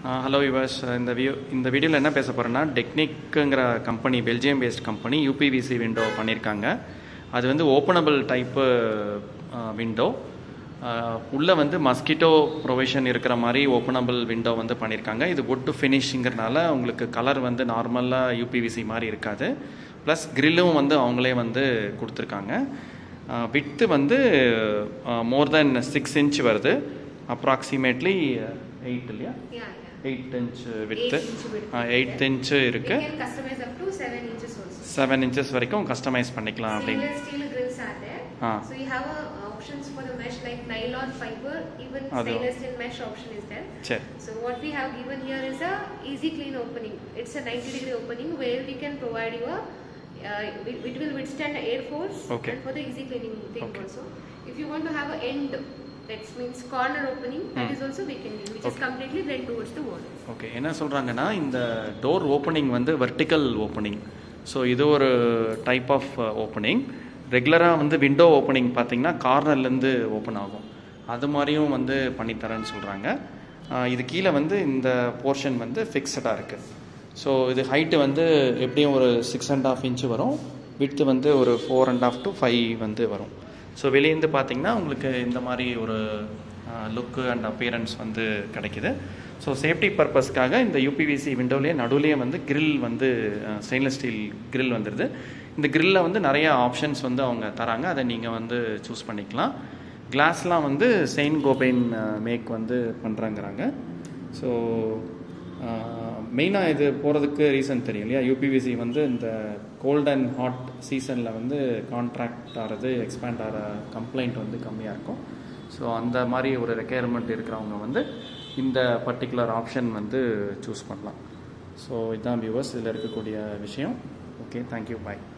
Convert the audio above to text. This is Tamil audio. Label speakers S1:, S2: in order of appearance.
S1: ஹலோ யுவர்ஸ் இந்த வியூ இந்த வீடியோவில் என்ன பேச போகிறேன்னா டெக்னிக்குங்கிற company Belgium based company UPVC window பண்ணியிருக்காங்க அது வந்து ஓப்பனபிள் டைப்பு விண்டோ உள்ளே வந்து மஸ்கிட்டோ ப்ரொவிஷன் இருக்கிற மாதிரி ஓப்பனபிள் விண்டோ வந்து பண்ணியிருக்காங்க இது wood ஃபினிஷிங்கிறனால உங்களுக்கு கலர் வந்து நார்மலாக யூபிவிசி மாதிரி இருக்காது ப்ளஸ் கிரில்லும் வந்து அவங்களே வந்து கொடுத்துருக்காங்க வித்து வந்து மோர் தென் சிக்ஸ் இன்ச் வருது அப்ராக்சிமேட்லி எயிட் இல்லையா
S2: Yeah, yeah.
S1: Eight inch width
S2: Eight inch width.
S1: Eight inch
S2: We
S1: இருக்கு
S2: can customize up to seven inches also.
S1: Seven inches வரைக்கும் கஸ்டமைஸ் பண்ணிக்கலாம் அப்படின்னு
S2: Stainless steel grills are there.
S1: Ah.
S2: So you have uh, options for the mesh like nylon fiber, even
S1: Adu.
S2: stainless steel mesh option is there.
S1: சரி
S2: So what we have given here is a easy clean opening. It's a 90 degree opening where we can provide you a uh, it, it will withstand air force
S1: Okay.
S2: and for the easy cleaning thing
S1: Okay.
S2: also. If you want to have a end, that means corner opening, that
S1: Hmm.
S2: is also we can do, which is
S1: Okay.
S2: completely blend towards the wall.
S1: Okay என்ன சொல்கிறாங்கன்னா இந்த டோர் ஓப்பனிங் வந்து வெர்டிக்கல் ஓப்பனிங் ஸோ இது ஒரு டைப் ஆஃப் ஓப்பனிங் ரெகுலராக வந்து விண்டோ ஓப்பனிங் பார்த்தீங்கன்னா கார்னர்லேருந்து ஓப்பன் ஆகும் அது மாதிரியும் வந்து பண்ணித்தரேன்னு சொல்கிறாங்க இது கீழே வந்து இந்த போர்ஷன் வந்து ஃபிக்ஸடாக இருக்குது ஸோ இது ஹைட்டு வந்து எப்படியும் ஒரு சிக்ஸ் அண்ட் ஆஃப் இன்ச்சு வரும் விட்த்து வந்து ஒரு four and half to five வந்து வரும் ஸோ வெளியேந்து பார்த்தீங்கன்னா உங்களுக்கு இந்த மாதிரி ஒரு லுக்கு அண்ட் அப்பியரன்ஸ் வந்து கிடைக்குது ஸோ சேஃப்டி பர்பஸ்க்காக இந்த யூபிவிசி விண்டோலேயே நடுவுலேயே வந்து grill வந்து ஸ்டெயின்லெஸ் ஸ்டீல் grill வந்துடுது இந்த கிரில்லில் வந்து நிறைய ஆப்ஷன்ஸ் வந்து அவங்க தராங்க அதை நீங்கள் வந்து சூஸ் பண்ணிக்கலாம் கிளாஸ்லாம் வந்து செயின் கோபைன் மேக் வந்து பண்ணுறாங்கிறாங்க ஸோ மெயினாக இது போகிறதுக்கு ரீசன் தெரியும் இல்லையா யூபிவிசி வந்து இந்த கோல்ட் அண்ட் ஹாட் சீசனில் வந்து கான்ட்ராக்ட் ஆகிறது எக்ஸ்பேண்ட் ஆகிற கம்ப்ளைண்ட் வந்து கம்மியாக இருக்கும் ஸோ அந்த மாதிரி ஒரு ரெக்குயர்மெண்ட் இருக்கிறவங்க வந்து இந்த பர்டிகுலர் ஆப்ஷன் வந்து சூஸ் பண்ணலாம் ஸோ இதுதான் வியூவர்ஸ் இதில் இருக்கக்கூடிய விஷயம் ஓகே தேங்க்யூ பாய்